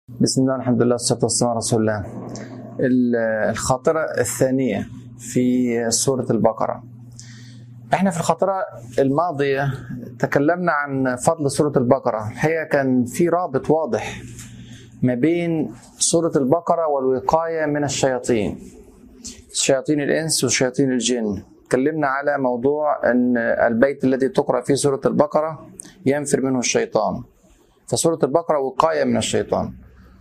بسم الله الحمد لله والصلاة والسلام على رسول الله الخاطرة الثانية في سورة البقرة احنا في الخاطرة الماضية تكلمنا عن فضل سورة البقرة الحقيقة كان في رابط واضح ما بين سورة البقرة والوقاية من الشياطين شياطين الإنس وشياطين الجن تكلمنا على موضوع أن البيت الذي تقرأ فيه سورة البقرة ينفر منه الشيطان فسورة البقرة وقاية من الشيطان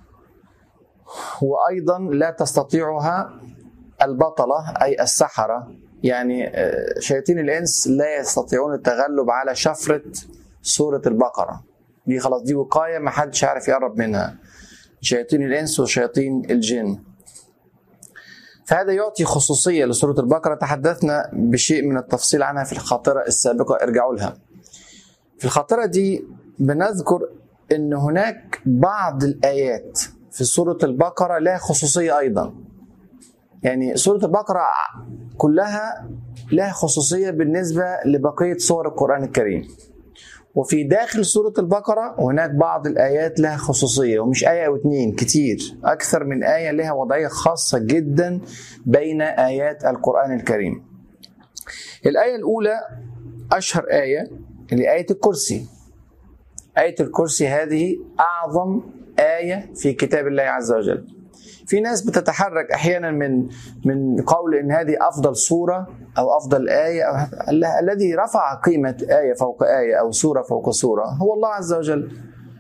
وأيضا لا تستطيعها البطلة أي السحرة يعني شياطين الإنس لا يستطيعون التغلب على شفرة سورة البقرة دي خلاص دي وقاية ما حدش يعرف يقرب منها شياطين الإنس وشياطين الجن فهذا يعطي خصوصية لسورة البقرة تحدثنا بشيء من التفصيل عنها في الخاطرة السابقة ارجعوا لها في الخاطرة دي بنذكر أن هناك بعض الآيات في سورة البقرة لها خصوصية أيضا يعني سورة البقرة كلها لها خصوصية بالنسبة لبقية سور القرآن الكريم وفي داخل سورة البقرة هناك بعض الآيات لها خصوصية ومش آية أو اتنين كتير أكثر من آية لها وضعية خاصة جدا بين آيات القرآن الكريم الآية الأولى أشهر آية اللي آية الكرسي آية الكرسي هذه أعظم آية في كتاب الله عز وجل في ناس بتتحرك احيانا من من قول ان هذه افضل سوره او افضل ايه أو الذي رفع قيمه ايه فوق ايه او سوره فوق سوره هو الله عز وجل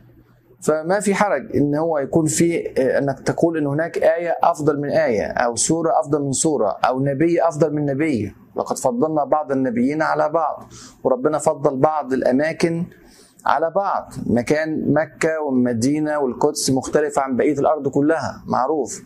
فما في حرج ان هو يكون في انك تقول ان هناك ايه افضل من ايه او سوره افضل من سوره او نبي افضل من نبي لقد فضلنا بعض النبيين على بعض وربنا فضل بعض الاماكن على بعض مكان مكة والمدينة والقدس مختلف عن بقية الأرض كلها معروف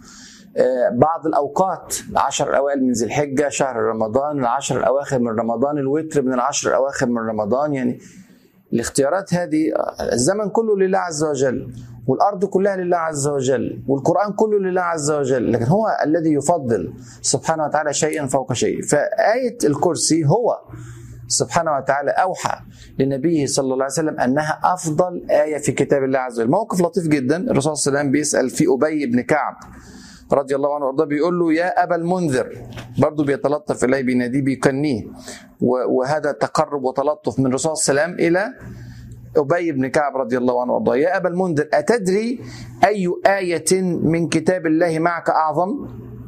بعض الأوقات العشر الأوائل من ذي الحجة شهر رمضان العشر الأواخر من رمضان الوتر من العشر الأواخر من رمضان يعني الاختيارات هذه الزمن كله لله عز وجل والأرض كلها لله عز وجل والقرآن كله لله عز وجل لكن هو الذي يفضل سبحانه وتعالى شيئا فوق شيء فآية الكرسي هو سبحانه وتعالى أوحى لنبيه صلى الله عليه وسلم أنها أفضل آية في كتاب الله عز وجل موقف لطيف جدا الرسول صلى الله عليه وسلم بيسأل في أبي بن كعب رضي الله عنه وارضاه بيقول له يا أبا المنذر برضه بيتلطف إليه بيناديه بيكنيه وهذا تقرب وتلطف من الرسول صلى الله عليه وسلم إلى أبي بن كعب رضي الله عنه وارضاه يا أبا المنذر أتدري أي آية من كتاب الله معك أعظم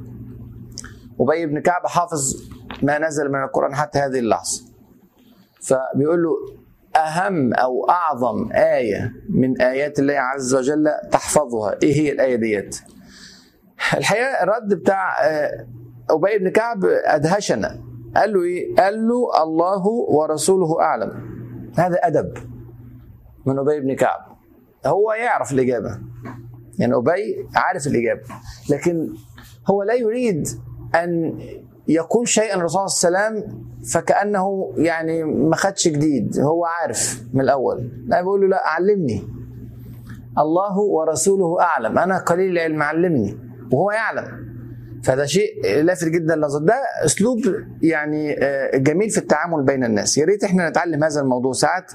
أبي بن كعب حافظ ما نزل من القرآن حتى هذه اللحظة فبيقول له أهم أو أعظم آية من آيات الله عز وجل تحفظها إيه هي الآية ديت الحقيقة الرد بتاع أبي بن كعب أدهشنا قال له إيه قال له الله ورسوله أعلم هذا أدب من أبي بن كعب هو يعرف الإجابة يعني أبي عارف الإجابة لكن هو لا يريد أن يقول شيئا الرسول صلى الله عليه وسلم فكانه يعني ما خدش جديد هو عارف من الاول لا بيقول له لا علمني الله ورسوله اعلم انا قليل العلم علمني وهو يعلم فهذا شيء لافت جدا للنظر ده اسلوب يعني جميل في التعامل بين الناس يا ريت احنا نتعلم هذا الموضوع ساعات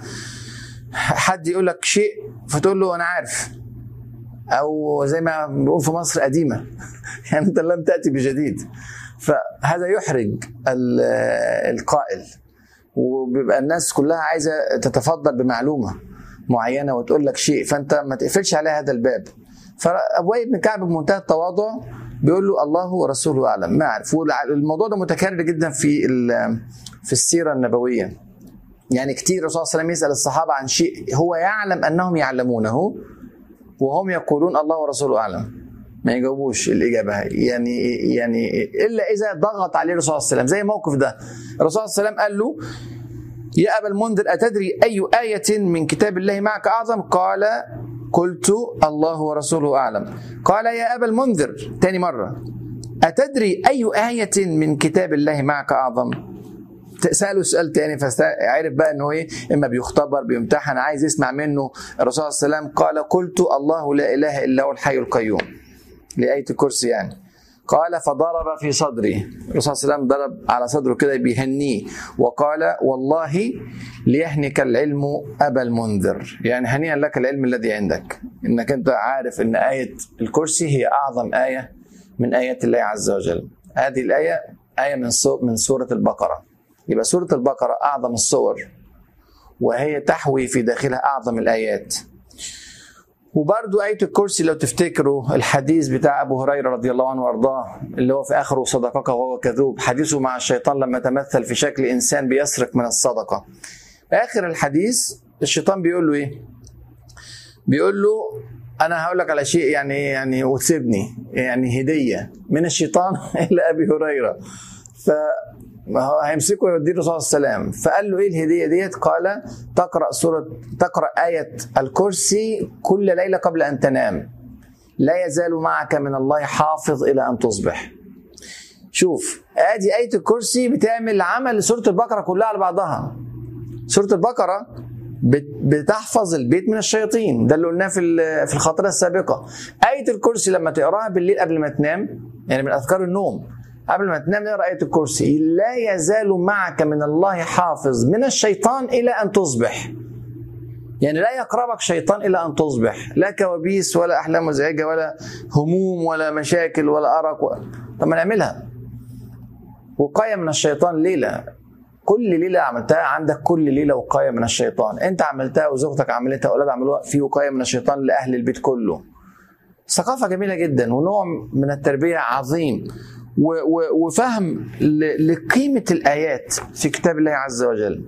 حد يقول لك شيء فتقول له انا عارف او زي ما بنقول في مصر قديمه يعني انت لم تاتي بجديد فهذا يحرج القائل وبيبقى الناس كلها عايزه تتفضل بمعلومه معينه وتقول لك شيء فانت ما تقفلش عليها هذا الباب فابوي بن كعب بمنتهى التواضع بيقول له الله ورسوله اعلم ما اعرف والموضوع ده متكرر جدا في في السيره النبويه يعني كتير الرسول صلى الله عليه وسلم يسال الصحابه عن شيء هو يعلم انهم يعلمونه وهم يقولون الله ورسوله اعلم ما يجاوبوش الاجابه يعني يعني الا اذا ضغط عليه الرسول صلى الله عليه وسلم زي الموقف ده الرسول صلى الله عليه وسلم قال له يا ابا المنذر اتدري اي ايه من كتاب الله معك اعظم قال قلت الله ورسوله اعلم قال يا ابا المنذر تاني مره اتدري اي ايه من كتاب الله معك اعظم سأله سؤال تاني فعرف بقى انه ايه اما بيختبر بيمتحن عايز يسمع منه الرسول صلى الله عليه وسلم قال قلت الله لا اله الا هو الحي القيوم لآية الكرسي يعني قال فضرب في صدري الرسول صلى الله عليه وسلم ضرب على صدره كده بيهنيه وقال والله ليهنك العلم ابا المنذر يعني هنيئا لك العلم الذي عندك انك انت عارف ان ايه الكرسي هي اعظم ايه من ايات الله عز وجل هذه الايه ايه من من سوره البقره يبقى سوره البقره اعظم السور وهي تحوي في داخلها اعظم الايات وبرضو آية الكرسي لو تفتكروا الحديث بتاع أبو هريرة رضي الله عنه وأرضاه اللي هو في آخره صدقك وهو كذوب حديثه مع الشيطان لما تمثل في شكل إنسان بيسرق من الصدقة آخر الحديث الشيطان بيقول له إيه بيقول له أنا هقول لك على شيء يعني يعني وتسيبني يعني هدية من الشيطان إلى أبي هريرة ف ما هو هيمسكه يوديه الرسول صلى الله عليه وسلم فقال له ايه الهديه ديت قال تقرا سوره تقرا ايه الكرسي كل ليله قبل ان تنام لا يزال معك من الله حافظ الى ان تصبح شوف ادي ايه الكرسي بتعمل عمل سوره البقره كلها على بعضها سوره البقره بتحفظ البيت من الشياطين ده اللي قلناه في في الخاطره السابقه ايه الكرسي لما تقراها بالليل قبل ما تنام يعني من اذكار النوم قبل ما تنام نقرا ايه الكرسي لا يزال معك من الله حافظ من الشيطان الى ان تصبح يعني لا يقربك شيطان الى ان تصبح لا كوابيس ولا احلام مزعجه ولا هموم ولا مشاكل ولا ارق و... طب ما نعملها وقايه من الشيطان ليله كل ليله عملتها عندك كل ليله وقايه من الشيطان انت عملتها وزوجتك عملتها واولاد عملوها في وقايه من الشيطان لاهل البيت كله ثقافه جميله جدا ونوع من التربيه عظيم وفهم لقيمة الآيات في كتاب الله عز وجل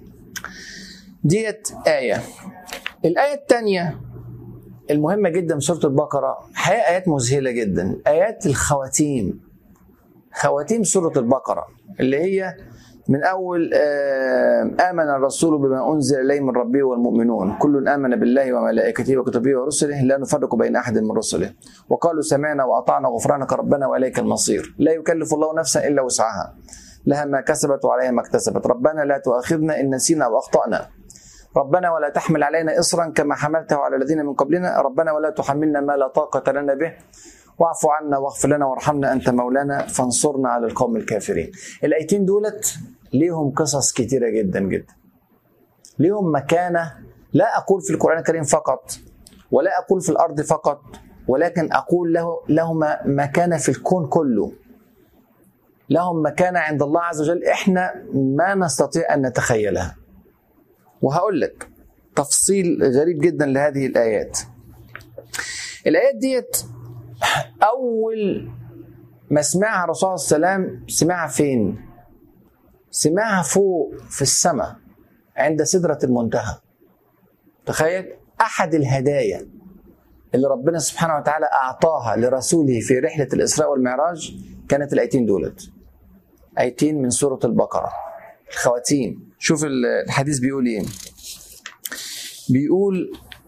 ديت آية الآية الثانية المهمة جدا في سورة البقرة هي آيات مذهلة جدا آيات الخواتيم خواتيم سورة البقرة اللي هي من أول آمن الرسول بما أنزل إليه من ربه والمؤمنون كل آمن بالله وملائكته وكتبه ورسله لا نفرق بين أحد من رسله وقالوا سمعنا وأطعنا غفرانك ربنا وإليك المصير لا يكلف الله نفسا إلا وسعها لها ما كسبت وعليها ما اكتسبت ربنا لا تؤاخذنا إن نسينا وأخطأنا ربنا ولا تحمل علينا إصرا كما حملته على الذين من قبلنا ربنا ولا تحملنا ما لا طاقة لنا به واعف عنا واغفر لنا وارحمنا انت مولانا فانصرنا على القوم الكافرين. الايتين دولت ليهم قصص كتيره جدا جدا. ليهم مكانه لا اقول في القران الكريم فقط ولا اقول في الارض فقط ولكن اقول له لهما مكانه في الكون كله. لهم مكانه عند الله عز وجل احنا ما نستطيع ان نتخيلها. وهقول لك تفصيل غريب جدا لهذه الايات. الايات ديت اول ما سمعها الرسول صلى الله عليه وسلم سمعها فين سمعها فوق في السماء عند سدرة المنتهى تخيل أحد الهدايا اللي ربنا سبحانه وتعالى أعطاها لرسوله في رحلة الإسراء والمعراج كانت الآيتين دولت آيتين من سورة البقرة الخواتيم شوف الحديث بيقول إيه بيقول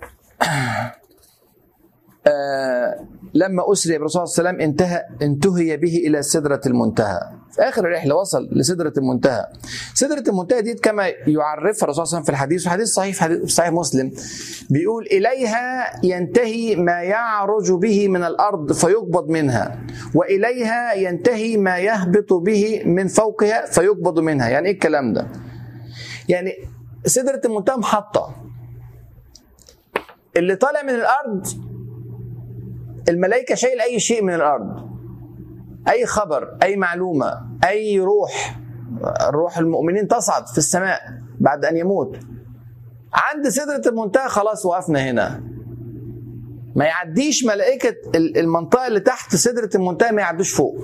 آه لما اسري بالرسول صلى الله عليه وسلم انتهى انتهي به الى سدره المنتهى في اخر الرحله وصل لسدره المنتهى سدره المنتهى دي كما يعرفها الرسول صلى الله عليه وسلم في الحديث وحديث صحيح حديث في صحيح مسلم بيقول اليها ينتهي ما يعرج به من الارض فيقبض منها واليها ينتهي ما يهبط به من فوقها فيقبض منها يعني ايه الكلام ده يعني سدره المنتهى محطه اللي طالع من الارض الملائكه شايل اي شيء من الارض اي خبر اي معلومه اي روح روح المؤمنين تصعد في السماء بعد ان يموت عند سدره المنتهى خلاص وقفنا هنا ما يعديش ملائكه المنطقه اللي تحت سدره المنتهى ما يعدوش فوق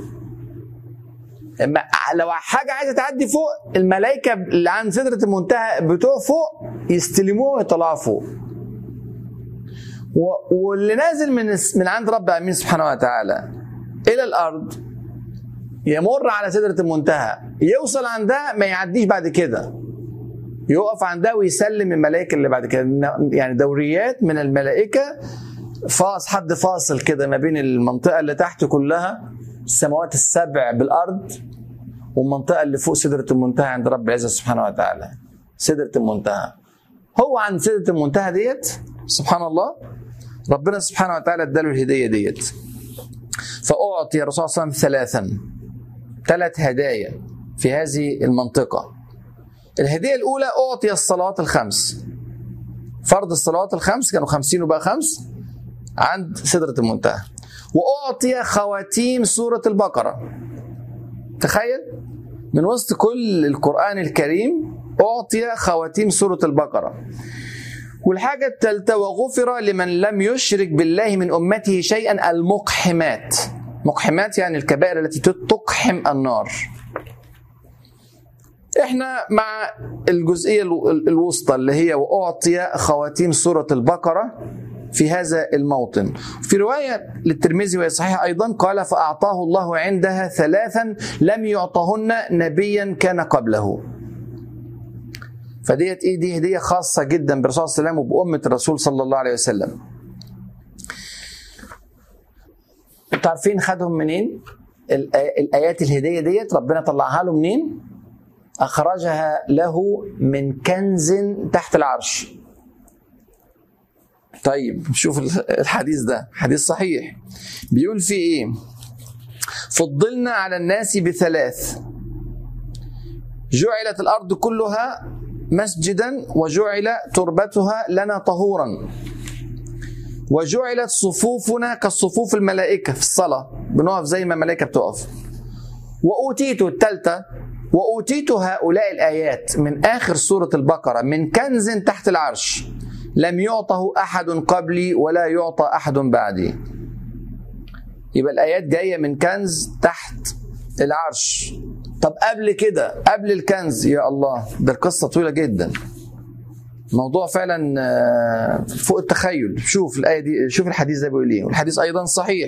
لو حاجه عايزه تعدي فوق الملائكه اللي عند سدره المنتهى بتوع فوق يستلموها ويطلعوا فوق واللي نازل من من عند رب العالمين سبحانه وتعالى الى الارض يمر على سدره المنتهى يوصل عندها ما يعديش بعد كده يقف عندها ويسلم الملائكه اللي بعد كده يعني دوريات من الملائكه فاص حد فاصل كده ما بين المنطقه اللي تحت كلها السماوات السبع بالارض والمنطقه اللي فوق سدره المنتهى عند رب العزه سبحانه وتعالى سدره المنتهى هو عند سدره المنتهى ديت سبحان الله ربنا سبحانه وتعالى اداله الهديه ديت فأعطي الرسول صلى الله عليه وسلم ثلاثا ثلاث هدايا في هذه المنطقة الهدية الأولى أعطي الصلوات الخمس فرض الصلوات الخمس كانوا خمسين وبقى خمس عند سدرة المنتهى وأعطي خواتيم سورة البقرة تخيل من وسط كل القرآن الكريم أعطي خواتيم سورة البقرة والحاجة الثالثة وغفر لمن لم يشرك بالله من أمته شيئا المقحمات مقحمات يعني الكبائر التي تقحم النار احنا مع الجزئية الوسطى اللي هي وأعطي خواتيم سورة البقرة في هذا الموطن في رواية للترمذي وهي صحيحة أيضا قال فأعطاه الله عندها ثلاثا لم يعطهن نبيا كان قبله فديت ايه دي هديه خاصه جدا بالرسول صلى الله عليه وسلم وبامه الرسول صلى الله عليه وسلم انتوا عارفين خدهم منين الايات الهديه ديت ربنا طلعها له منين اخرجها له من كنز تحت العرش طيب شوف الحديث ده حديث صحيح بيقول في ايه فضلنا على الناس بثلاث جعلت الارض كلها مسجدا وجعل تربتها لنا طهورا وجعلت صفوفنا كصفوف الملائكة في الصلاة بنقف زي ما الملائكة بتقف وأوتيت الثالثة وأوتيت هؤلاء الآيات من آخر سورة البقرة من كنز تحت العرش لم يعطه أحد قبلي ولا يعطى أحد بعدي يبقى الآيات جاية من كنز تحت العرش طب قبل كده قبل الكنز يا الله ده القصة طويلة جدا موضوع فعلا فوق التخيل شوف الآية دي شوف الحديث ده بيقول ايه والحديث أيضا صحيح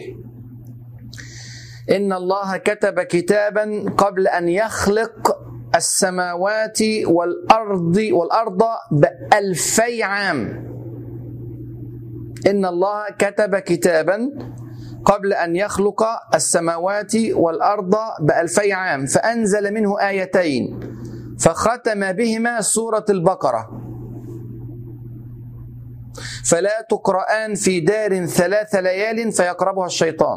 إن الله كتب كتابا قبل أن يخلق السماوات والأرض والأرض بألفي عام إن الله كتب كتابا قبل أن يخلق السماوات والأرض بألفي عام فأنزل منه آيتين فختم بهما سورة البقرة فلا تقرآن في دار ثلاث ليال فيقربها الشيطان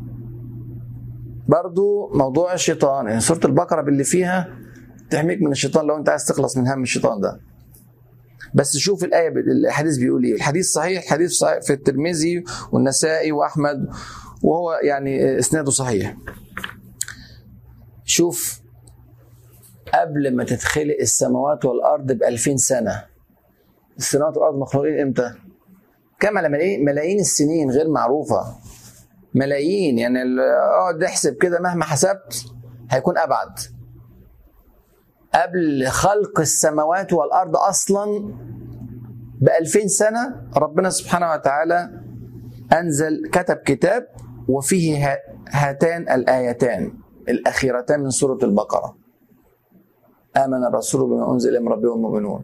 برضو موضوع الشيطان يعني سورة البقرة باللي فيها تحميك من الشيطان لو انت عايز تخلص من هم الشيطان ده بس شوف الآية الحديث بيقول إيه الحديث صحيح الحديث صحيح في الترمذي والنسائي وأحمد وهو يعني إسناده صحيح شوف قبل ما تتخلق السماوات والأرض بألفين سنة السماوات والأرض مخلوقين إمتى؟ كم ملايين ملايين السنين غير معروفة ملايين يعني اقعد احسب كده مهما حسبت هيكون أبعد قبل خلق السماوات والأرض أصلا بألفين سنة ربنا سبحانه وتعالى أنزل كتب كتاب وفيه هاتان الآيتان الأخيرتان من سورة البقرة آمن الرسول بما أنزل من ربه المؤمنون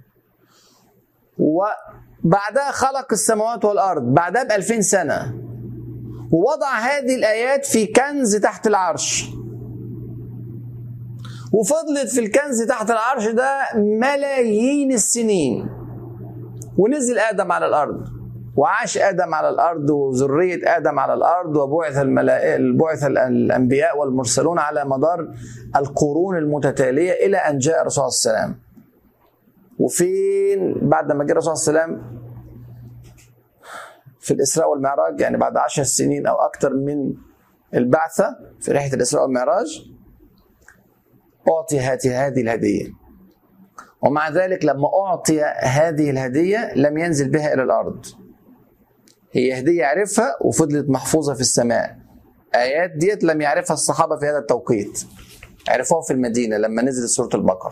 وبعدها خلق السماوات والأرض بعدها بألفين سنة ووضع هذه الآيات في كنز تحت العرش وفضلت في الكنز تحت العرش ده ملايين السنين ونزل ادم على الارض وعاش ادم على الارض وذريه ادم على الارض وبعث الملائكه بعث الانبياء والمرسلون على مدار القرون المتتاليه الى ان جاء الرسول صلى الله عليه وسلم وفين بعد ما جاء الرسول صلى الله عليه وسلم في الاسراء والمعراج يعني بعد عشر سنين او اكثر من البعثه في رحله الاسراء والمعراج أعطي هذه الهدية ومع ذلك لما أعطي هذه الهدية لم ينزل بها إلى الأرض هي هدية عرفها وفضلت محفوظة في السماء آيات ديت لم يعرفها الصحابة في هذا التوقيت عرفوها في المدينة لما نزلت سورة البقرة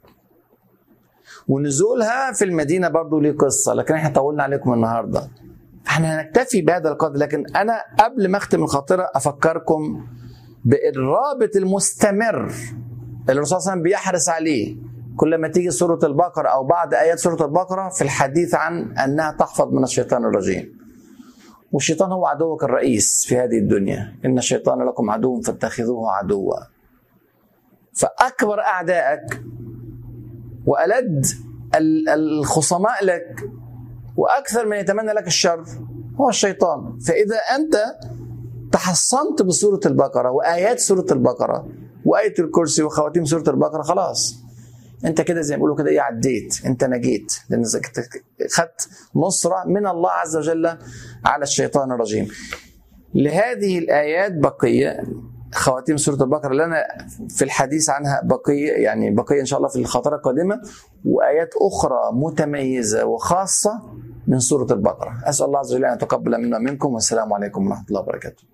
ونزولها في المدينة برضو ليه قصة لكن احنا طولنا عليكم النهاردة احنا هنكتفي بهذا القدر لكن أنا قبل ما أختم الخاطرة أفكركم بالرابط المستمر اللي الرسول صلى الله عليه وسلم بيحرص عليه كل ما تيجي سورة البقرة أو بعض آيات سورة البقرة في الحديث عن أنها تحفظ من الشيطان الرجيم والشيطان هو عدوك الرئيس في هذه الدنيا إن الشيطان لكم عدو فاتخذوه عدوا فأكبر أعدائك وألد الخصماء لك وأكثر من يتمنى لك الشر هو الشيطان فإذا أنت تحصنت بسوره البقره وايات سوره البقره وايه الكرسي وخواتيم سوره البقره خلاص انت كده زي ما بيقولوا كده ايه عديت انت نجيت لان خدت نصره من الله عز وجل على الشيطان الرجيم لهذه الايات بقيه خواتيم سوره البقره لنا في الحديث عنها بقيه يعني بقيه ان شاء الله في الخطره القادمه وايات اخرى متميزه وخاصه من سوره البقره اسال الله عز وجل ان يتقبل منا ومنكم والسلام عليكم ورحمه الله وبركاته